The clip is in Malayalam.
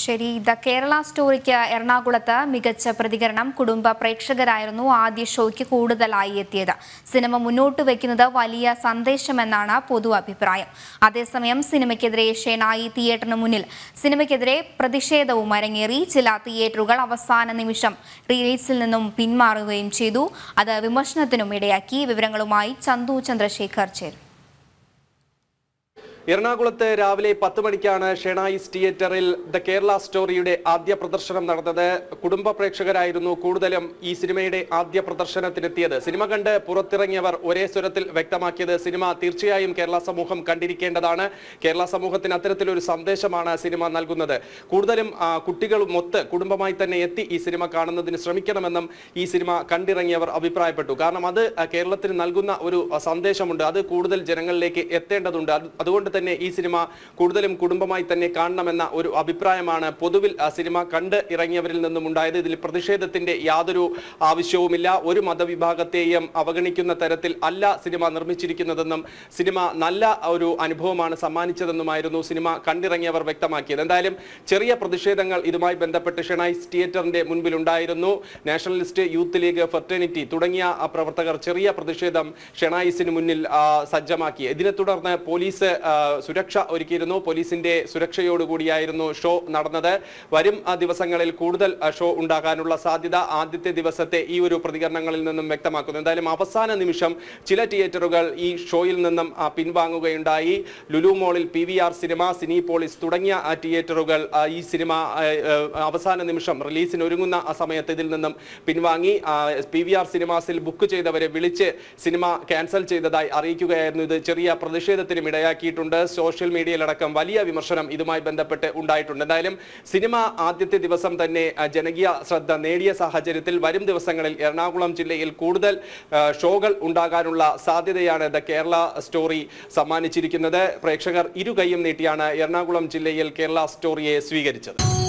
ശരി ദ കേരള സ്റ്റോറിക്ക് എറണാകുളത്ത് മികച്ച പ്രതികരണം കുടുംബ പ്രേക്ഷകരായിരുന്നു ആദ്യ ഷോയ്ക്ക് കൂടുതലായി എത്തിയത് സിനിമ മുന്നോട്ട് വയ്ക്കുന്നത് വലിയ സന്ദേശമെന്നാണ് പൊതു അഭിപ്രായം അതേസമയം സിനിമയ്ക്കെതിരെ ഷെനായി തിയേറ്ററിന് മുന്നിൽ സിനിമയ്ക്കെതിരെ പ്രതിഷേധവും അരങ്ങേറി ചില തിയേറ്ററുകൾ അവസാന നിമിഷം റിലീസിൽ നിന്നും പിന്മാറുകയും ചെയ്തു അത് വിമർശനത്തിനും ഇടയാക്കി വിവരങ്ങളുമായി ചന്തു ചന്ദ്രശേഖർ ചേരും എറണാകുളത്ത് രാവിലെ പത്ത് മണിക്കാണ് ഷെണായിസ് തിയേറ്ററിൽ ദ കേരള സ്റ്റോറിയുടെ ആദ്യ പ്രദർശനം നടന്നത് കുടുംബ പ്രേക്ഷകരായിരുന്നു കൂടുതലും ഈ സിനിമയുടെ ആദ്യ പ്രദർശനത്തിനെത്തിയത് സിനിമ കണ്ട് പുറത്തിറങ്ങിയവർ ഒരേ സ്വരത്തിൽ വ്യക്തമാക്കിയത് സിനിമ തീർച്ചയായും കേരള സമൂഹം കണ്ടിരിക്കേണ്ടതാണ് കേരള സമൂഹത്തിന് അത്തരത്തിലൊരു സന്ദേശമാണ് സിനിമ നൽകുന്നത് കൂടുതലും ആ, കുട്ടികളും ഒത്ത് കുടുംബമായി തന്നെ എത്തി ഈ സിനിമ കാണുന്നതിന് ശ്രമിക്കണമെന്നും ഈ സിനിമ കണ്ടിറങ്ങിയവർ അഭിപ്രായപ്പെട്ടു കാരണം അത് ആ, കേരളത്തിന് നൽകുന്ന ഒരു ആ, സന്ദേശമുണ്ട് അത് കൂടുതൽ ജനങ്ങളിലേക്ക് എത്തേണ്ടതുണ്ട് അത് അതുകൊണ്ട് തന്നെ ഈ സിനിമ കൂടുതലും കുടുംബമായി തന്നെ കാണണമെന്ന ഒരു അഭിപ്രായമാണ് പൊതുവിൽ ആ സിനിമ കണ്ട് ഇറങ്ങിയവരിൽ നിന്നും ഉണ്ടായത് ഇതിൽ പ്രതിഷേധത്തിന്റെ യാതൊരു ആവശ്യവുമില്ല ഒരു മതവിഭാഗത്തെയും അവഗണിക്കുന്ന തരത്തിൽ അല്ല സിനിമ നിർമ്മിച്ചിരിക്കുന്നതെന്നും സിനിമ നല്ല ഒരു അനുഭവമാണ് സമ്മാനിച്ചതെന്നുമായിരുന്നു സിനിമ കണ്ടിറങ്ങിയവർ വ്യക്തമാക്കിയത് എന്തായാലും ചെറിയ പ്രതിഷേധങ്ങൾ ഇതുമായി ബന്ധപ്പെട്ട് ഷെണൈസ് തിയേറ്ററിന്റെ മുൻപിൽ ഉണ്ടായിരുന്നു നാഷണലിസ്റ്റ് യൂത്ത് ലീഗ് ഫെർട്ടേണിറ്റി തുടങ്ങിയ ആ, പ്രവർത്തകർ ചെറിയ പ്രതിഷേധം ഷെണൈസിന് മുന്നിൽ ആ, സജ്ജമാക്കി ഇതിനെ തുടർന്ന് പോലീസ് ആ, സുരക്ഷ ഒരുക്കിയിരുന്നു പോലീസിന്റെ സുരക്ഷയോടുകൂടിയായിരുന്നു ഷോ നടന്നത് വരും ആ, ദിവസങ്ങളിൽ കൂടുതൽ ആ, ഷോ ഉണ്ടാകാനുള്ള സാധ്യത ആദ്യത്തെ ദിവസത്തെ ഈ ഒരു പ്രതികരണങ്ങളിൽ നിന്നും വ്യക്തമാക്കുന്നു എന്തായാലും അവസാന നിമിഷം ചില തിയേറ്ററുകൾ ഈ ഷോയിൽ നിന്നും ആ, പിൻവാങ്ങുകയുണ്ടായി ലുലു മോളിൽ P V R cinema Cinepolis തുടങ്ങിയ ആ, തിയേറ്ററുകൾ ആ, ഈ സിനിമ ആ, ആ, അവസാന നിമിഷം റിലീസിന് ഒരുങ്ങുന്ന ആ സമയത്ത് ഇതിൽ നിന്നും പിൻവാങ്ങി പി വി ആർ സിനിമാസിൽ ബുക്ക് ചെയ്തവരെ വിളിച്ച് സിനിമ ക്യാൻസൽ ചെയ്തതായി അറിയിക്കുകയായിരുന്നു ഇത് ചെറിയ പ്രതിഷേധത്തിനും ഇടയാക്കിയിട്ടുണ്ട് സോഷ്യൽ മീഡിയയിലടക്കം വലിയ വിമർശനം ഇതുമായി ബന്ധപ്പെട്ട് ഉണ്ടായിട്ടുണ്ട് എന്തായാലും സിനിമ ആദ്യത്തെ ദിവസം തന്നെ ആ, ജനകീയ ശ്രദ്ധ നേടിയ സാഹചര്യത്തിൽ വരും ദിവസങ്ങളിൽ എറണാകുളം ജില്ലയിൽ കൂടുതൽ ആ, ഷോകൾ ഉണ്ടാകാനുള്ള സാധ്യതയാണ് ദ കേരള സ്റ്റോറി സമ്മാനിച്ചിരിക്കുന്നത് പ്രേക്ഷകർ ഇരു കൈയും നീട്ടിയാണ് എറണാകുളം ജില്ലയിൽ കേരള സ്റ്റോറിയെ സ്വീകരിച്ചത്